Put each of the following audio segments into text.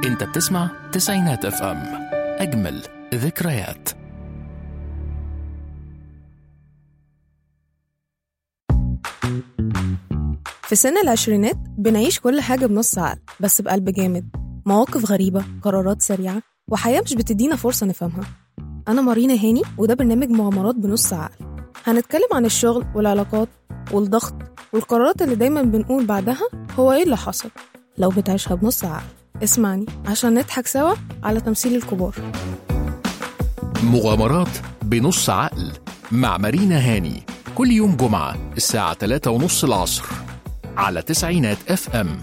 انت بتسمع تسعينات اف ام اجمل ذكريات في سن العشرينات بنعيش كل حاجة بنص عقل بس بقلب جامد مواقف غريبة قرارات سريعة وحياة مش بتدينا فرصة نفهمها أنا مارينا هاني وده برنامج مغامرات بنص عقل هنتكلم عن الشغل والعلاقات والضغط والقرارات اللي دايما بنقول بعدها هو إيه اللي حصل لو بتعيشها بنص عقل اسمعني عشان نضحك سوا على تمثيل الكبار مغامرات بنص عقل مع مارينا هاني كل يوم جمعة الساعة 3 ونص العصر على تسعينات اف ام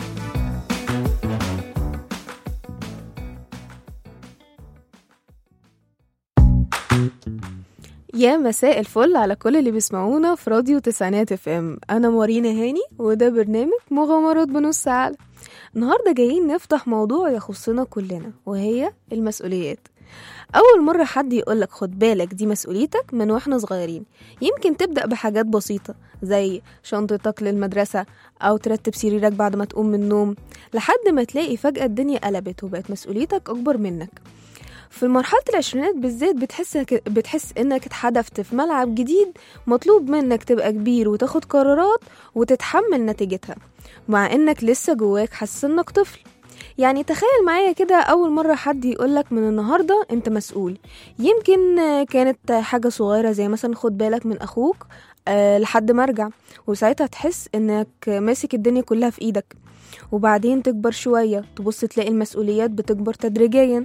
يا مساء الفل على كل اللي بيسمعونا في راديو تسعينات اف ام انا مارينا هاني وده برنامج مغامرات بنص عقل النهارده جايين نفتح موضوع يخصنا كلنا وهي المسؤوليات اول مره حد يقولك خد بالك دي مسؤوليتك من واحنا صغيرين يمكن تبدا بحاجات بسيطه زي شنطتك للمدرسه او ترتب سريرك بعد ما تقوم من النوم لحد ما تلاقي فجاه الدنيا قلبت وبقت مسؤوليتك اكبر منك في مرحلة العشرينات بالذات بتحس بتحس انك اتحدفت في ملعب جديد مطلوب منك تبقى كبير وتاخد قرارات وتتحمل نتيجتها مع انك لسه جواك حاسس انك طفل يعني تخيل معايا كده أول مرة حد يقولك من النهاردة أنت مسؤول يمكن آه، كانت حاجة صغيرة زي مثلا خد بالك من أخوك أه لحد ما أرجع وساعتها تحس إنك ماسك الدنيا كلها في إيدك وبعدين تكبر شوية تبص تلاقي المسؤوليات بتكبر تدريجيا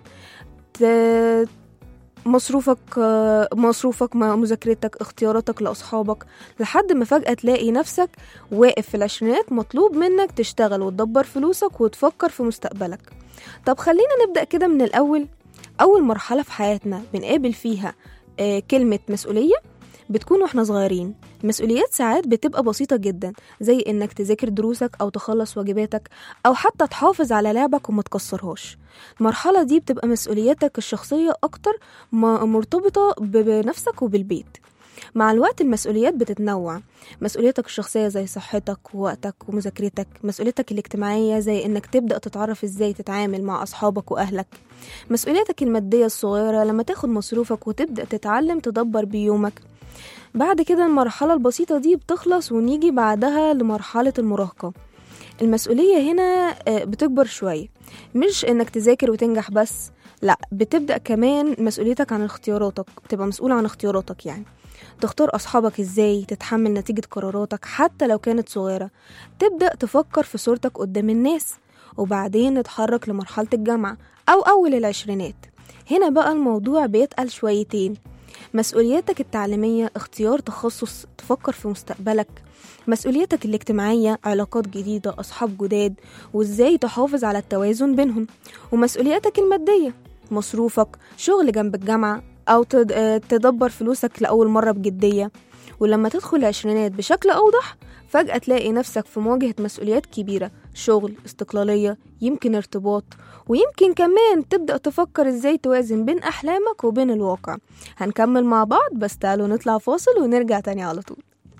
ت- مصروفك آه، مصروفك م- مذاكرتك اختياراتك لأصحابك لحد ما فجأة تلاقي نفسك واقف في العشرينات مطلوب منك تشتغل وتدبر فلوسك وتفكر في مستقبلك طب خلينا نبدأ كده من الأول أول مرحلة في حياتنا بنقابل فيها آه، كلمة مسؤولية بتكون واحنا صغيرين المسؤوليات ساعات بتبقى بسيطة جدا زي انك تذاكر دروسك او تخلص واجباتك او حتى تحافظ على لعبك وما تكسرهاش المرحلة دي بتبقى مسؤولياتك الشخصية اكتر م- مرتبطة ب- بنفسك وبالبيت مع الوقت المسؤوليات بتتنوع مسؤوليتك الشخصية زي صحتك ووقتك ومذاكرتك مسؤوليتك الاجتماعية زي انك تبدأ تتعرف ازاي تتعامل مع اصحابك واهلك مسؤوليتك المادية الصغيرة لما تاخد مصروفك وتبدأ تتعلم تدبر بيومك بعد كده المرحلة البسيطة دي بتخلص ونيجي بعدها لمرحلة المراهقة المسؤولية هنا آه، بتكبر شوية مش انك تذاكر وتنجح بس لا بتبدأ كمان مسؤوليتك عن اختياراتك بتبقى مسؤول عن اختياراتك يعني تختار أصحابك ازاي تتحمل نتيجة قراراتك حتى لو كانت صغيرة تبدأ تفكر في صورتك قدام الناس وبعدين نتحرك لمرحلة الجامعة أو أول العشرينات هنا بقى الموضوع بيتقل شويتين مسؤولياتك التعليمية اختيار تخصص تفكر في مستقبلك مسؤولياتك الاجتماعية علاقات جديدة أصحاب جداد وإزاي تحافظ على التوازن بينهم ومسؤولياتك المادية مصروفك شغل جنب الجامعة أو تد- آه، تدبر فلوسك لأول مرة بجدية ولما تدخل العشرينات بشكل أوضح فجأة تلاقي نفسك في مواجهة مسؤوليات كبيرة شغل استقلالية يمكن ارتباط ويمكن كمان تبدأ تفكر ازاي توازن بين أحلامك وبين الواقع هنكمل مع بعض بس تعالوا نطلع فاصل ونرجع تاني على طول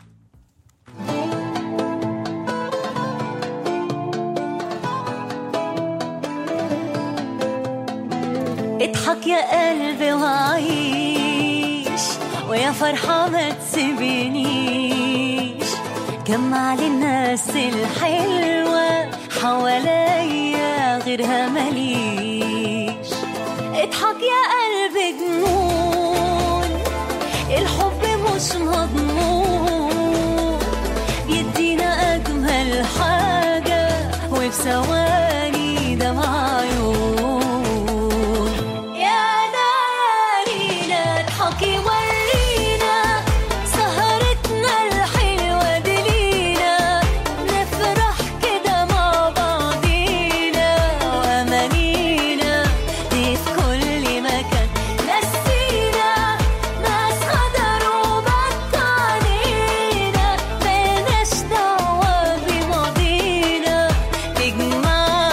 اضحك يا قلبي وعيش ويا فرحة ما تسيبنيش جمع للناس الحلوة حواليا غيرها مليش اضحك يا قلبي جنون الحب مش مضمون بيدينا أجمل حاجة وفي ثواني دمع عيون يا نارينا اضحكي ورينا سهرتنا الحلوة دي لينا نفرح كده مع بعضينا وأمانينا دي في كل مكان نسينا ناس غدروا بطانينا ملناش دعوة بماضينا نجمع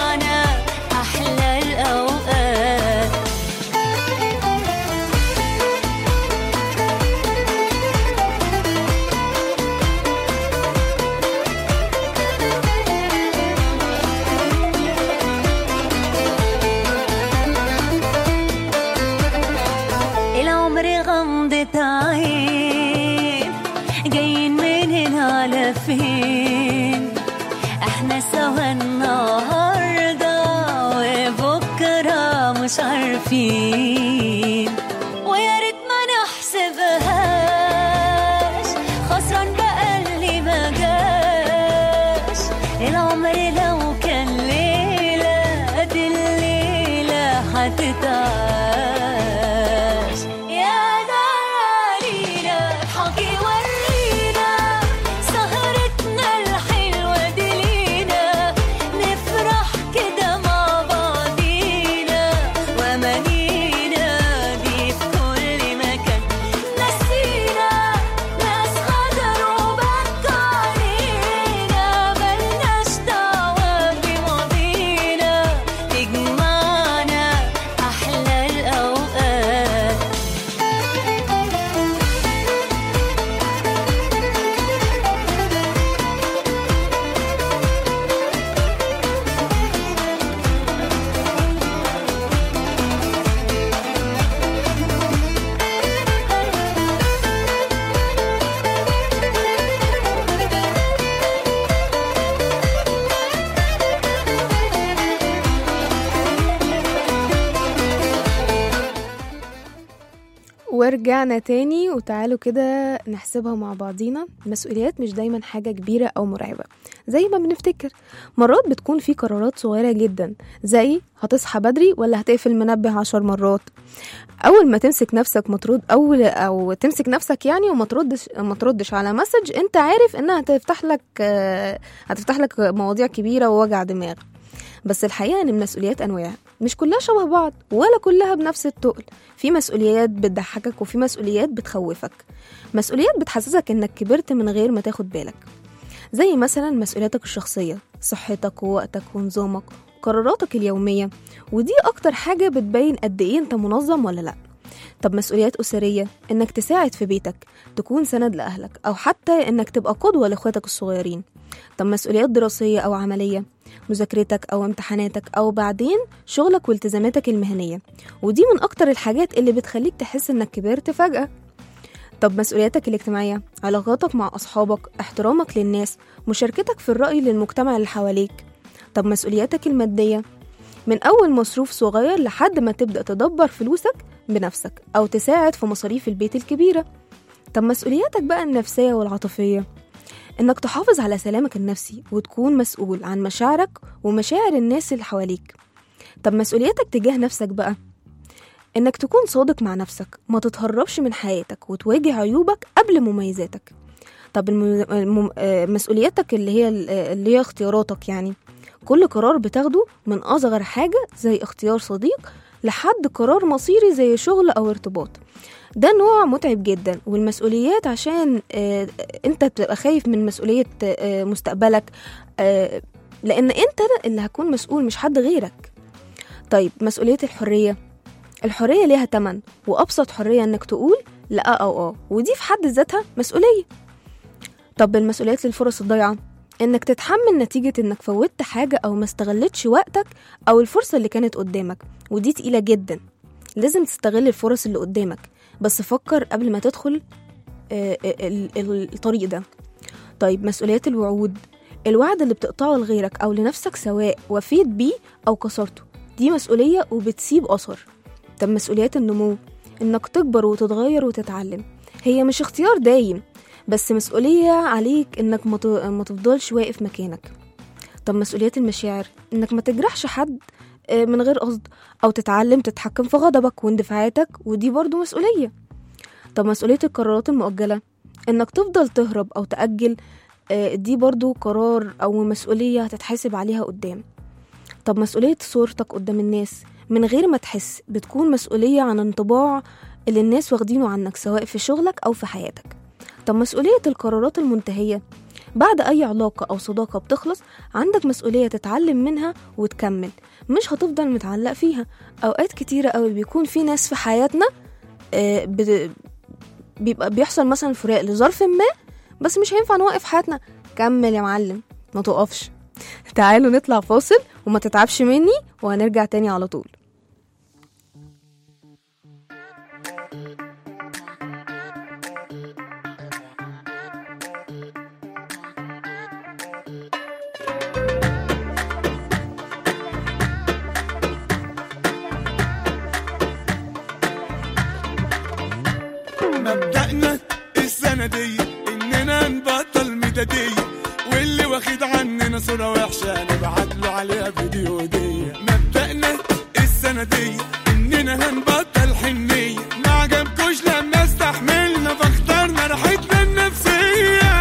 احنا سوا النهاردة وبكرة مش عارفين ويا ريت ما نحسبهاش خسران بقى اللي ما جاش العمر لو كان ليلة دي الليلة هتتعاش يا نارينا اضحكي ورينا سهرتنا الحلوة دي لينا نفرح كده مع بعضينا وأمانينا دي في كل مكان نسينا ناس غدروا وبكوا علينا ملناش دعوة بماضينا تجمعنا أحلى الأوقات ورجعنا تاني وتعالوا كده نحسبها مع بعضينا المسؤوليات مش دايما حاجة كبيرة أو مرعبة زي ما بنفتكر مرات بتكون في قرارات صغيرة جدا زي هتصحى بدري ولا هتقفل منبه عشر مرات أول ما تمسك نفسك مطرود أول أو تمسك نفسك يعني وما تردش ما تردش على مسج أنت عارف إنها هتفتح لك آه، هتفتح لك مواضيع كبيرة ووجع دماغ بس الحقيقة إن المسؤوليات أنواع مش كلها شبه بعض ولا كلها بنفس التقل في مسؤوليات بتضحكك وفي مسؤوليات بتخوفك مسؤوليات بتحسسك إنك كبرت من غير ما تاخد بالك زي مثلا مسؤولياتك الشخصية صحتك ووقتك ونظامك قراراتك اليومية ودي أكتر حاجة بتبين قد إيه أنت منظم ولا لأ طب مسؤوليات أسرية إنك تساعد في بيتك تكون سند لأهلك أو حتى إنك تبقى قدوة لإخواتك الصغيرين طب مسؤوليات دراسية أو عملية مذاكرتك أو امتحاناتك أو بعدين شغلك والتزاماتك المهنية ودي من أكتر الحاجات اللي بتخليك تحس إنك كبرت فجأة طب مسؤولياتك الاجتماعية علاقاتك مع أصحابك احترامك للناس مشاركتك في الرأي للمجتمع اللي حواليك طب مسؤولياتك المادية من أول مصروف صغير لحد ما تبدأ تدبر فلوسك بنفسك أو تساعد في مصاريف البيت الكبيرة طب مسؤولياتك بقى النفسية والعاطفية إنك تحافظ على سلامك النفسي وتكون مسؤول عن مشاعرك ومشاعر الناس اللي حواليك طب مسؤولياتك تجاه نفسك بقى إنك تكون صادق مع نفسك ما تتهربش من حياتك وتواجه عيوبك قبل مميزاتك طب الم- الم- آه، مسؤولياتك اللي هي اللي هي اختياراتك يعني كل قرار بتاخده من أصغر حاجة زي اختيار صديق لحد قرار مصيري زي شغل أو ارتباط ده نوع متعب جدا والمسؤوليات عشان آه، انت بتبقى خايف من مسؤولية آه، مستقبلك آه، لأن انت اللي هتكون مسؤول مش حد غيرك طيب مسؤولية الحرية الحرية ليها تمن وأبسط حرية إنك تقول لا أو آه ودي في حد ذاتها مسؤولية طب المسؤوليات للفرص الضايعة إنك تتحمل نتيجة إنك فوتت حاجة أو ما استغلتش وقتك أو الفرصة اللي كانت قدامك ودي تقيلة جدا لازم تستغل الفرص اللي قدامك بس فكر قبل ما تدخل آه، آه، ال- ال- الطريق ده طيب مسؤوليات الوعود الوعد اللي بتقطعه لغيرك أو لنفسك سواء وفيت بيه أو كسرته دي مسؤولية وبتسيب أثر طب مسؤوليات النمو إنك تكبر وتتغير وتتعلم هي مش اختيار دايم بس مسؤولية عليك إنك ما ت- ما تفضلش واقف مكانك طب مسؤوليات المشاعر إنك ما تجرحش حد آه، من غير قصد أو تتعلم تتحكم في غضبك واندفاعاتك ودي برضو مسؤولية طب مسؤولية القرارات المؤجلة إنك تفضل تهرب أو تأجل آه، دي برضو قرار أو مسؤولية هتتحاسب عليها قدام طب مسؤولية صورتك قدام الناس من غير ما تحس بتكون مسؤولية عن انطباع اللي الناس واخدينه عنك سواء في شغلك أو في حياتك طب مسؤولية القرارات المنتهية بعد أي علاقة أو صداقة بتخلص عندك مسؤولية تتعلم منها وتكمل مش هتفضل متعلق فيها أوقات كتيرة قوي بيكون في ناس في حياتنا آه، بت- بيبقى بيحصل مثلا فراق لظرف ما بس مش هينفع نوقف حياتنا كمل يا معلم ما تقفش تعالوا نطلع فاصل وما تتعبش مني وهنرجع تاني على طول عننا صورة وحشة نبعت له عليها فيديو هدية مبدأنا السنة دي إننا هنبطل حنية ما عجبكوش لما استحملنا فاخترنا راحتنا النفسية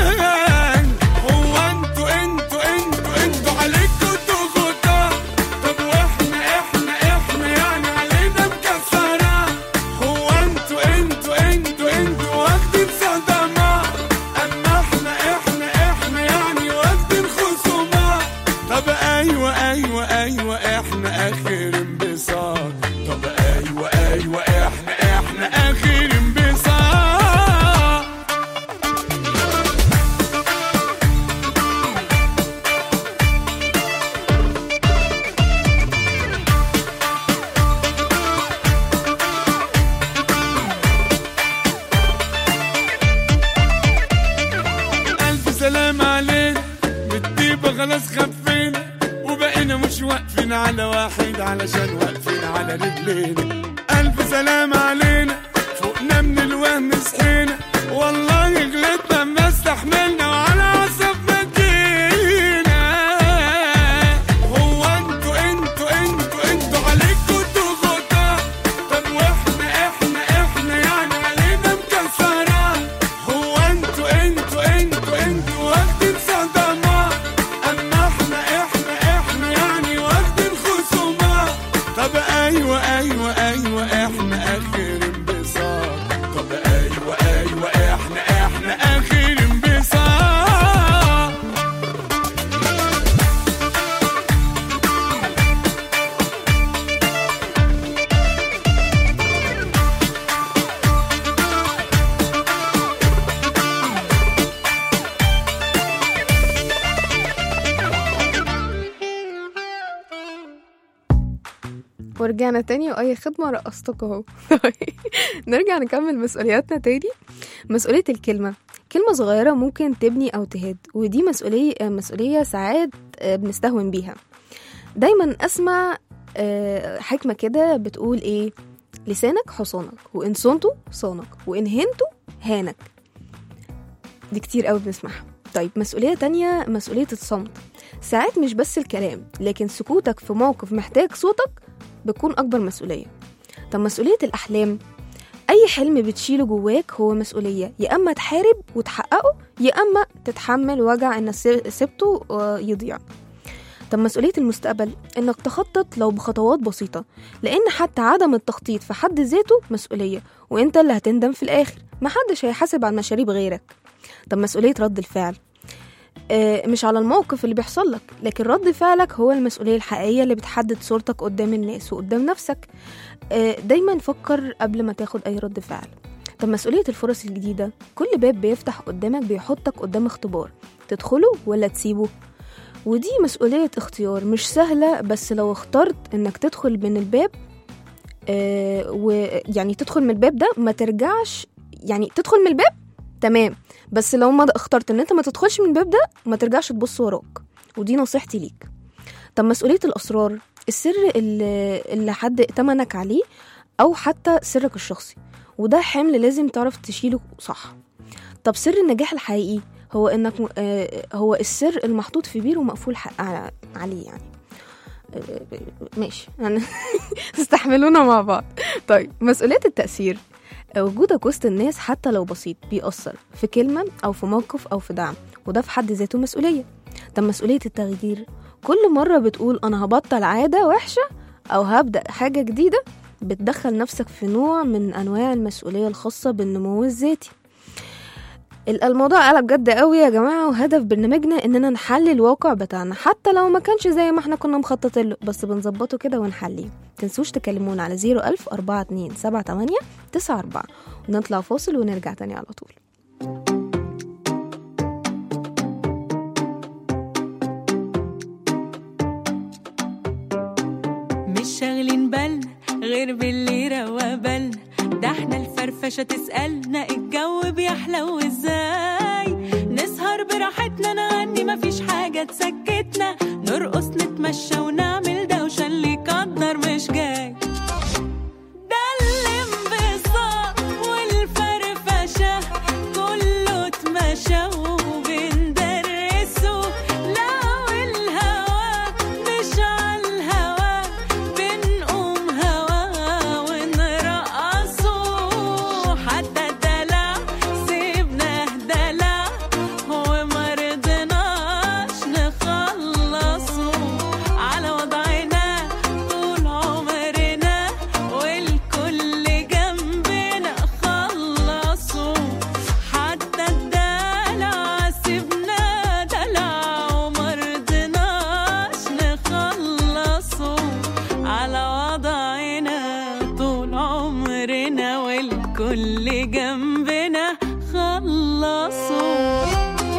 هو انتوا انتوا انتوا انتوا عليكوا ضغوطات طب واحنا احنا احنا يعني علينا مكسرة هو انتوا انتوا انتوا انتوا واخدين صدمات اما احنا احنا احنا يعني واخدين خصومات طب ايوه ايوه ايوه احنا اخر انبساط طب ايوه ايوه احنا احنا اخر انبساط ألف سلام علينا بالطيبة خلاص خفينا وبقينا مش واقفين على واحد علشان واقفين على رجلينا ألف سلام علينا فوقنا من الوهم صحينا والله غلطنا ما استحملنا وعلى عصبنا جينا هو انتوا انتوا انتوا انتوا عليكوا ضغوطات طب واحنا احنا احنا يعني علينا مكسرات هو انتوا انتوا انتوا انتوا واخدين صدمات اما احنا احنا احنا يعني واخدين خصومات طب ايوه ايوه ايوه احنا اخر انبساط طب ايوه ايوه احنا احنا اخر انبساط ورجعنا تاني وأي خدمة رقصتك اهو نرجع نكمل مسؤولياتنا تاني مسؤولية الكلمة كلمة صغيرة ممكن تبني أو تهد ودي مسؤولية مسؤولية ساعات آه، بنستهون بيها دايما أسمع آه، حكمة كده بتقول إيه لسانك حصانك وإن صنته صانك وإن هنته هانك دي كتير قوي بنسمعها طيب مسؤولية تانية مسؤولية الصمت ساعات مش بس الكلام لكن سكوتك في موقف محتاج صوتك بتكون أكبر مسؤولية طب مسؤولية الأحلام أي حلم بتشيله جواك هو مسؤولية يا أما تحارب وتحققه يا أما تتحمل وجع إن س- سبته آه، يضيع طب مسؤولية المستقبل إنك تخطط لو بخطوات بسيطة لأن حتى عدم التخطيط في حد ذاته مسؤولية وإنت اللي هتندم في الآخر محدش هيحاسب على المشاريب غيرك طب مسؤولية رد الفعل آه، مش على الموقف اللي بيحصل لك لكن رد فعلك هو المسؤولية الحقيقية اللي بتحدد صورتك قدام الناس وقدام نفسك آه، دايما فكر قبل ما تاخد أي رد فعل طب مسؤولية الفرص الجديدة كل باب بيفتح قدامك بيحطك قدام اختبار تدخله ولا تسيبه ودي مسؤولية اختيار مش سهلة بس لو اخترت انك تدخل من الباب آه ويعني تدخل من الباب ده ما ترجعش يعني تدخل من الباب تمام بس لو ما اخترت ان انت ما تدخلش من الباب ده ما ترجعش تبص وراك ودي نصيحتي ليك طب مسؤولية الأسرار السر اللي, اللي حد ائتمنك عليه أو حتى سرك الشخصي وده حمل لازم تعرف تشيله صح طب سر النجاح الحقيقي هو انك م- آه، هو السر المحطوط في بير ومقفول حق على- عليه يعني آه، ماشي يعني استحملونا مع بعض طيب مسؤولية التأثير وجودك وسط الناس حتى لو بسيط بيأثر في كلمة أو في موقف أو في دعم وده في حد ذاته مسؤولية طب مسؤولية التغيير كل مرة بتقول أنا هبطل عادة وحشة أو هبدأ حاجة جديدة بتدخل نفسك في نوع من أنواع المسؤولية الخاصة بالنمو الذاتي ال- الموضوع قلب جد قوي يا جماعة وهدف برنامجنا إننا نحلي الواقع بتاعنا حتى لو ما كانش زي ما احنا كنا مخططين له بس بنظبطه كده ونحليه تنسوش تكلمونا على 01000 42 78 94 ونطلع فاصل ونرجع تاني على طول مش شاغلين بالنا غير باللي روا بالنا ده احنا الفرفشة تسألنا الجو بيحلو ازاي نسهر براحتنا نغني مفيش حاجة تسكتنا نرقص نتمشى ونعمل دوشة اللي يقدر مش جاي ده الانبساط والفرفشة كله اتمشى وبندرسه والكل جنبنا خلصوا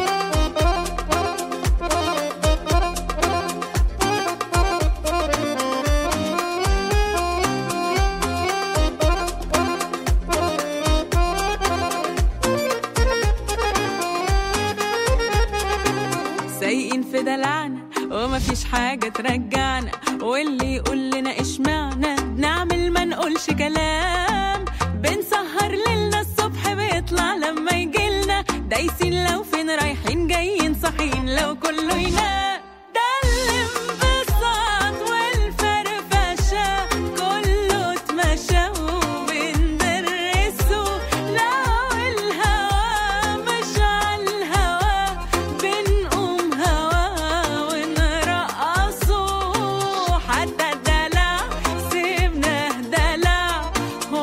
سايقين في دلعنا ومفيش حاجة ترجعنا واللي يقول لنا اشمعنا نعمل ما نقولش كلام بنسهر ليلنا الصبح بيطلع لما يجيلنا دايسين لو فين رايحين جايين صاحيين لو كله ينام ده الانبساط والفرفشة كله اتمشى وبندرسه لو الهوا مش عالهوا بنقوم هوا ونرقصه حتى الدلع سيبناه دلع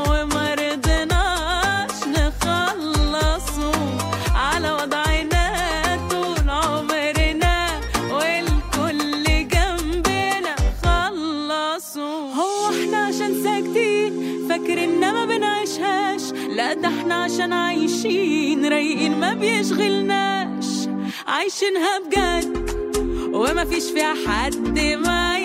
ومرضناش نخلصه على وضعنا طول عمرنا والكل جنبنا خلصوا هو احنا عشان ساكتين فاكرنا ما بنعيشهاش لا ده احنا عشان عايشين رايقين ما بيشغلناش عايشينها بجد وما فيش فيها حد ما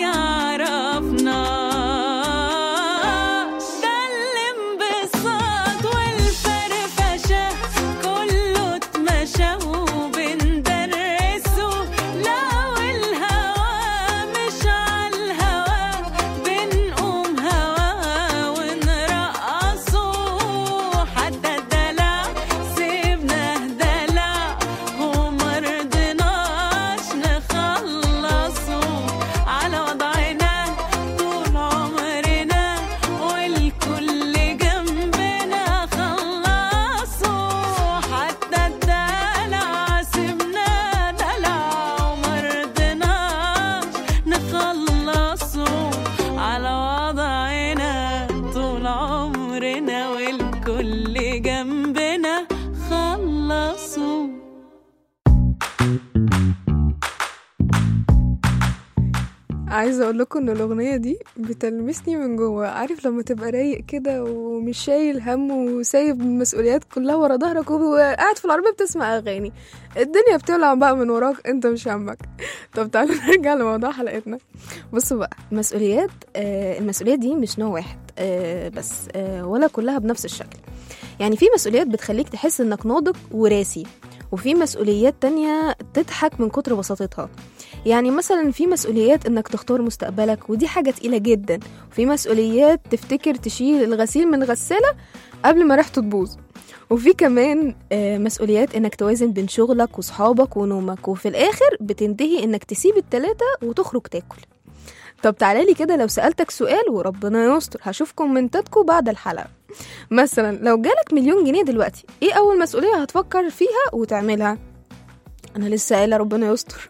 يعرفناش ده الانبساط والفرفشة كله اتمشى وبندرسه لو الهوا مش عالهوا بنقوم هوا ونرقصه حتى الدلع سيبناه دلع ومرضناش نخلصه على وضعنا طول عمرنا والكل جنبنا خلصوا حتى الدلع سيبناه دلع ومرضناش نخلصه على وضعنا طول عمرنا والكل جنبنا خلصوا عايزه اقول لكم ان الاغنيه دي بتلمسني من جوه عارف لما تبقى رايق كده ومش شايل هم وسايب المسؤوليات كلها ورا ظهرك وقاعد في العربيه بتسمع اغاني الدنيا بتولع بقى من وراك انت مش همك طب تعالوا نرجع لموضوع حلقتنا بصوا بقى المسؤوليات آه المسؤوليات دي مش نوع واحد آه بس آه ولا كلها بنفس الشكل يعني في مسؤوليات بتخليك تحس انك ناضج وراسي وفي مسؤوليات تانية تضحك من كتر بساطتها يعني مثلا في مسؤوليات انك تختار مستقبلك ودي حاجة تقيلة جدا وفي مسؤوليات تفتكر تشيل الغسيل من غسالة قبل ما ريحته تبوظ وفي كمان آه، مسؤوليات انك توازن بين شغلك وصحابك ونومك وفي الاخر بتنتهي انك تسيب التلاتة وتخرج تاكل طب تعالى لي كده لو سألتك سؤال وربنا يستر هشوف كومنتاتكم بعد الحلقة مثلا لو جالك مليون جنيه دلوقتي ايه اول مسؤولية هتفكر فيها وتعملها انا لسه قايلة ربنا يستر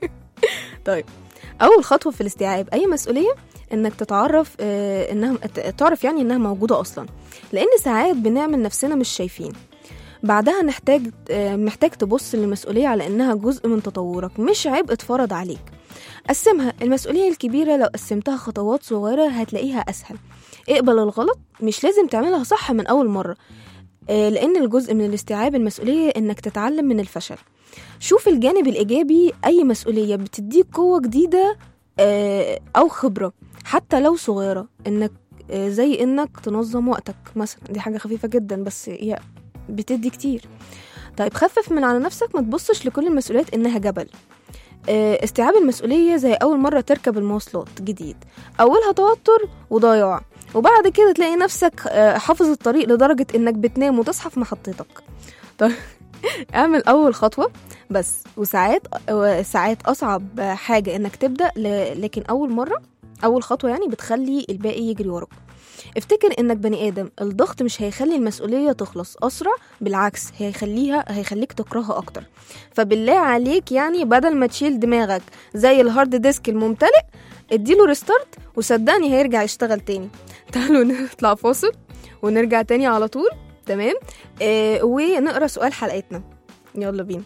طيب اول خطوه في الاستيعاب اي مسؤوليه انك تتعرف آه، انها ت- تعرف يعني انها موجوده اصلا لان ساعات بنعمل نفسنا مش شايفين بعدها نحتاج آه، محتاج تبص للمسؤوليه على انها جزء من تطورك مش عبء اتفرض عليك قسمها المسؤوليه الكبيره لو قسمتها خطوات صغيره هتلاقيها اسهل اقبل الغلط مش لازم تعملها صح من اول مره آه، لان الجزء من الاستيعاب المسؤوليه انك تتعلم من الفشل شوف الجانب الإيجابي أي مسؤولية بتديك قوة جديدة آه، أو خبرة حتى لو صغيرة إنك آه، زي إنك تنظم وقتك مثلا دي حاجة خفيفة جدا بس هي بتدي كتير طيب خفف من على نفسك ما تبصش لكل المسؤوليات إنها جبل آه، استيعاب المسؤولية زي أول مرة تركب المواصلات جديد أولها توتر وضياع وبعد كده تلاقي نفسك آه، حافظ الطريق لدرجة إنك بتنام وتصحى في محطتك طيب اعمل أول خطوة بس وساعات ساعات اصعب حاجه انك تبدا ل- لكن اول مره اول خطوه يعني بتخلي الباقي يجري وراك افتكر انك بني ادم الضغط مش هيخلي المسؤوليه تخلص اسرع بالعكس هيخليها هيخليك تكرهها اكتر فبالله عليك يعني بدل ما تشيل دماغك زي الهارد ديسك الممتلئ اديله ريستارت وصدقني هيرجع يشتغل تاني تعالوا نطلع فاصل ونرجع تاني على طول تمام آه ونقرا سؤال حلقتنا يلا بينا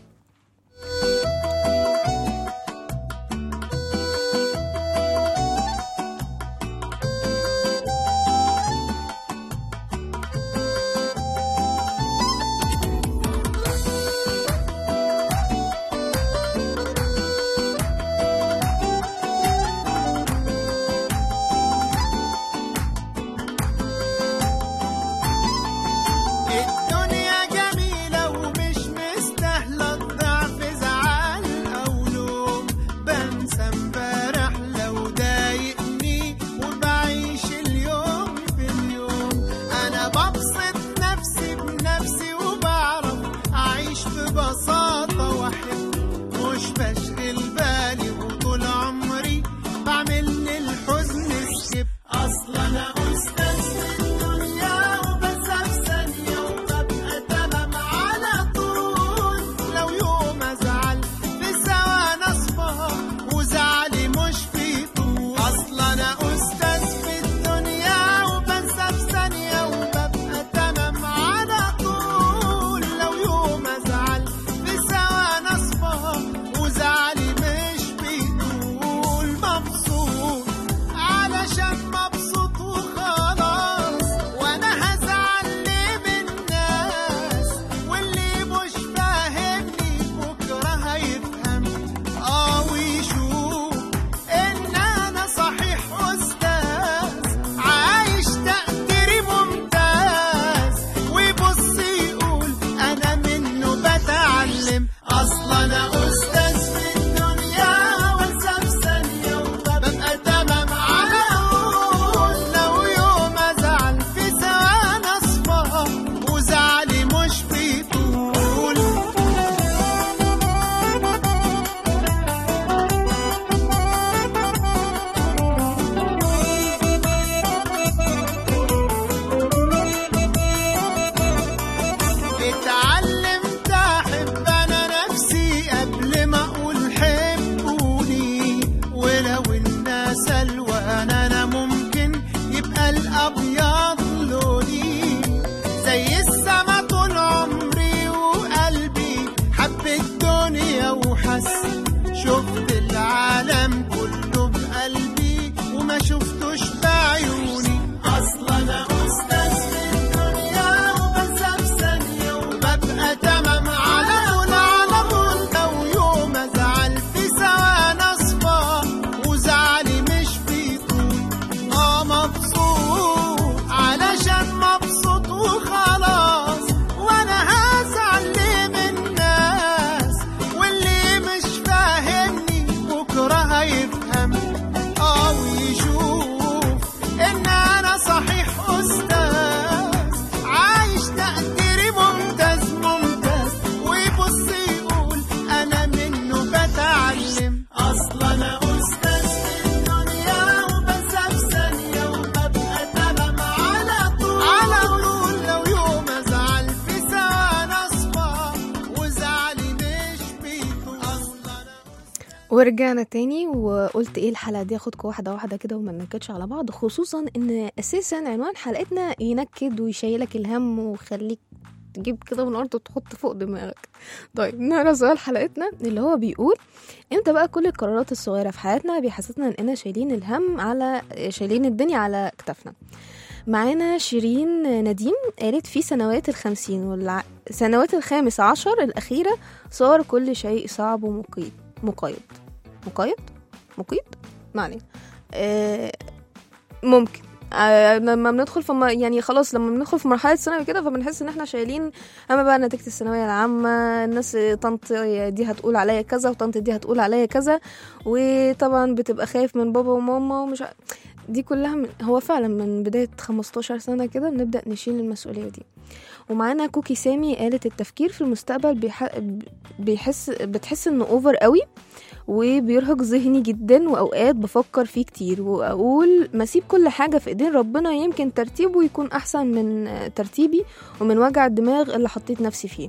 هو يفهم او يشوف ان انا صحيح استاذ عايش تقديري ممتاز ممتاز ويبص يقول انا منه بتعلم اصلا انا استاذ في الدنيا وبنسى في ثانيه وببقى تمام على طول على طول لو يوم ازعل في ثواني اصفى وزعلي مش بيطول اصلا انا ورجعنا تاني وقلت ايه الحلقه دي اخدكم واحده واحده كده وما ننكدش على بعض خصوصا ان اساسا عنوان حلقتنا ينكد ويشيلك الهم ويخليك تجيب كده من الارض وتحط فوق دماغك طيب نقرا سؤال حلقتنا اللي هو بيقول امتى بقى كل القرارات الصغيره في حياتنا بيحسسنا اننا شايلين الهم على شايلين الدنيا على كتافنا معانا شيرين نديم قالت في سنوات الخمسين والع... سنوات الخامس عشر الأخيرة صار كل شيء صعب ومقيد مقيد مقيد مقيد ما علينا آه ممكن آه لما بندخل في م- يعني خلاص لما بندخل في مرحله ثانوي كده فبنحس ان احنا شايلين اما بقى نتيجه الثانويه العامه الناس طنط دي هتقول عليا كذا وطنط دي هتقول عليا كذا وطبعا بتبقى خايف من بابا وماما ومش ع- دي كلها من هو فعلا من بدايه 15 سنه كده بنبدا نشيل المسؤوليه دي ومعانا كوكي سامي قالت التفكير في المستقبل بيح... بيحس بتحس انه اوفر قوي وبيرهق ذهني جدا واوقات بفكر فيه كتير واقول ما اسيب كل حاجه في ايدين ربنا يمكن ترتيبه يكون احسن من ترتيبي ومن وجع الدماغ اللي حطيت نفسي فيه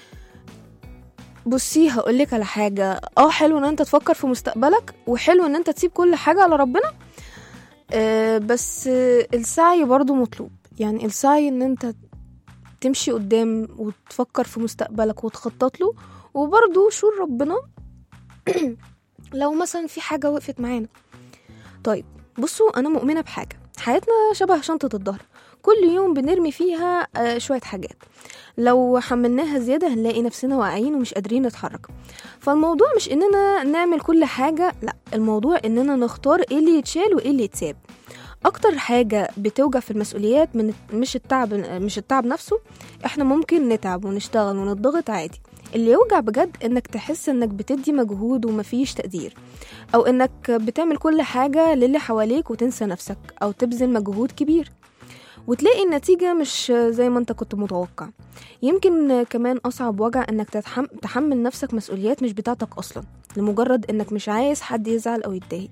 بصي هقولك على حاجة اه حلو ان انت تفكر في مستقبلك وحلو ان انت تسيب كل حاجة على ربنا آه بس آه السعي برضو مطلوب يعني السعي ان انت تمشي قدام وتفكر في مستقبلك وتخطط له وبرضو شور ربنا لو مثلا في حاجة وقفت معانا طيب بصوا أنا مؤمنة بحاجة حياتنا شبه شنطة الظهر كل يوم بنرمي فيها آه، شوية حاجات لو حملناها زيادة هنلاقي نفسنا واقعين ومش قادرين نتحرك فالموضوع مش إننا نعمل كل حاجة لا الموضوع إننا نختار إيه اللي يتشال وإيه اللي يتساب أكتر حاجة بتوجع في المسؤوليات من مش التعب مش التعب نفسه احنا ممكن نتعب ونشتغل ونضغط عادي اللي يوجع بجد انك تحس انك بتدي مجهود ومفيش تقدير او انك بتعمل كل حاجة للي حواليك وتنسى نفسك او تبذل مجهود كبير وتلاقي النتيجة مش زي ما انت كنت متوقع يمكن كمان أصعب وجع انك تتحم... تحمل نفسك مسؤوليات مش بتاعتك أصلا لمجرد انك مش عايز حد يزعل أو يتضايق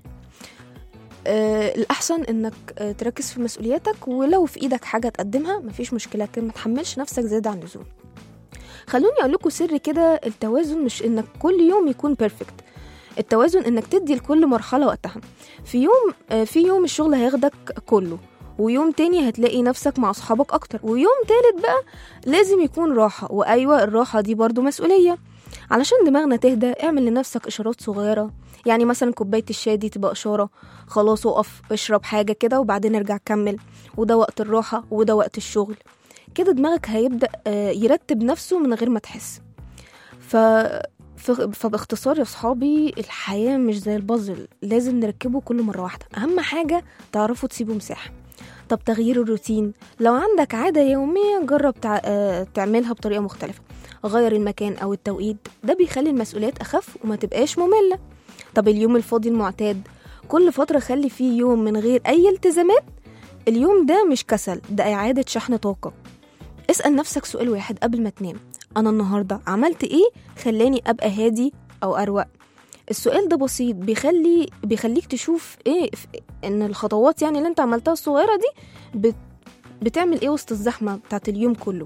آه الأحسن انك آه تركز في مسؤولياتك ولو في ايدك حاجة تقدمها مفيش مشكلة لكن ما تحملش نفسك زيادة عن اللزوم خلوني اقول لكم سر كده التوازن مش انك كل يوم يكون بيرفكت التوازن انك تدي لكل مرحله وقتها في يوم آه، في يوم الشغل هياخدك كله ويوم تاني هتلاقي نفسك مع اصحابك اكتر ويوم تالت بقى لازم يكون راحه وايوه الراحه دي برضو مسؤوليه علشان دماغنا تهدى اعمل لنفسك اشارات صغيره يعني مثلا كوبايه الشاي دي تبقى اشاره خلاص اقف اشرب حاجه كده وبعدين ارجع كمل وده وقت الراحه وده وقت الشغل كده دماغك هيبدأ آه، يرتب نفسه من غير ما تحس ف... ف... فباختصار يا صحابي الحياة مش زي البازل لازم نركبه كل مرة واحدة أهم حاجة تعرفوا تسيبوا مساحة طب تغيير الروتين لو عندك عادة يومية جرب تع... آه، تعملها بطريقة مختلفة غير المكان أو التوقيت ده بيخلي المسؤوليات أخف وما تبقاش مملة طب اليوم الفاضي المعتاد كل فترة خلي فيه يوم من غير أي التزامات اليوم ده مش كسل ده إعادة شحن طاقة اسأل نفسك سؤال واحد قبل ما تنام أنا النهاردة عملت إيه خلاني أبقى هادي أو أروق السؤال ده بسيط بيخلي بيخليك تشوف إيه ف- إن الخطوات يعني اللي أنت عملتها الصغيرة دي بت بتعمل إيه وسط الزحمة بتاعت اليوم كله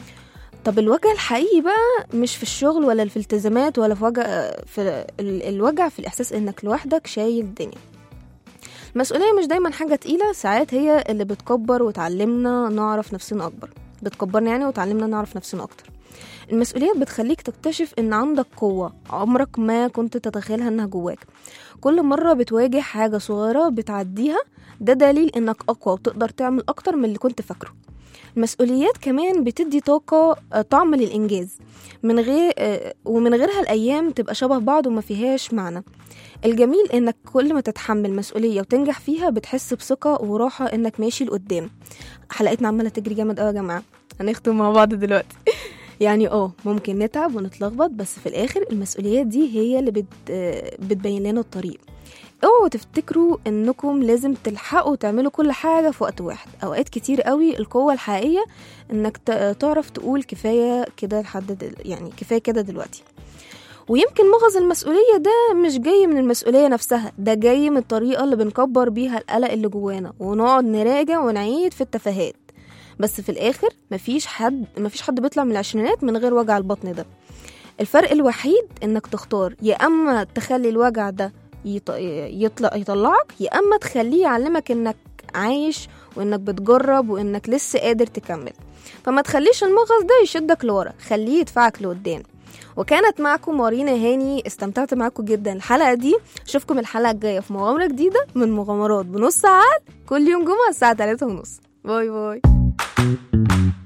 طب الوجع الحقيقي بقى مش في الشغل ولا في الالتزامات ولا في وجع في ال- الوجع في الإحساس إنك لوحدك شايل الدنيا المسؤولية مش دايما حاجة تقيلة ساعات هي اللي بتكبر وتعلمنا نعرف نفسنا أكبر بتكبرنا يعني وتعلمنا نعرف نفسنا أكتر المسؤوليات بتخليك تكتشف إن عندك قوة عمرك ما كنت تتخيلها إنها جواك كل مرة بتواجه حاجة صغيرة بتعديها ده دليل إنك أقوى وتقدر تعمل أكتر من اللي كنت فاكره المسؤوليات كمان بتدي طاقة آه، طعم للإنجاز من غير آه، ومن غيرها الأيام تبقى شبه بعض وما فيهاش معنى الجميل إنك كل ما تتحمل مسؤولية وتنجح فيها بتحس بثقة وراحة إنك ماشي لقدام حلقتنا عمالة تجري جامد أوي يا جماعة هنختم مع بعض دلوقتي يعني اه ممكن نتعب ونتلخبط بس في الاخر المسؤوليات دي هي اللي بت... آه، بتبين لنا الطريق اوعوا تفتكروا انكم لازم تلحقوا تعملوا كل حاجة في وقت واحد اوقات كتير قوي القوة الحقيقية انك ت- تعرف تقول كفاية كده لحد دل... يعني كفاية كده دلوقتي ويمكن مغص المسؤولية ده مش جاي من المسؤولية نفسها ده جاي من الطريقة اللي بنكبر بيها القلق اللي جوانا ونقعد نراجع ونعيد في التفاهات بس في الآخر مفيش حد مفيش حد بيطلع من العشرينات من غير وجع البطن ده الفرق الوحيد انك تختار يا اما تخلي الوجع ده يط... يطلع يطلعك يا اما تخليه يعلمك انك عايش وانك بتجرب وانك لسه قادر تكمل فما تخليش المغص ده يشدك لورا خليه يدفعك لقدام وكانت معكم مارينا هاني استمتعت معاكم جدا الحلقه دي اشوفكم الحلقه الجايه في مغامره جديده من مغامرات بنص ساعات كل يوم جمعه الساعه 3 ونص باي باي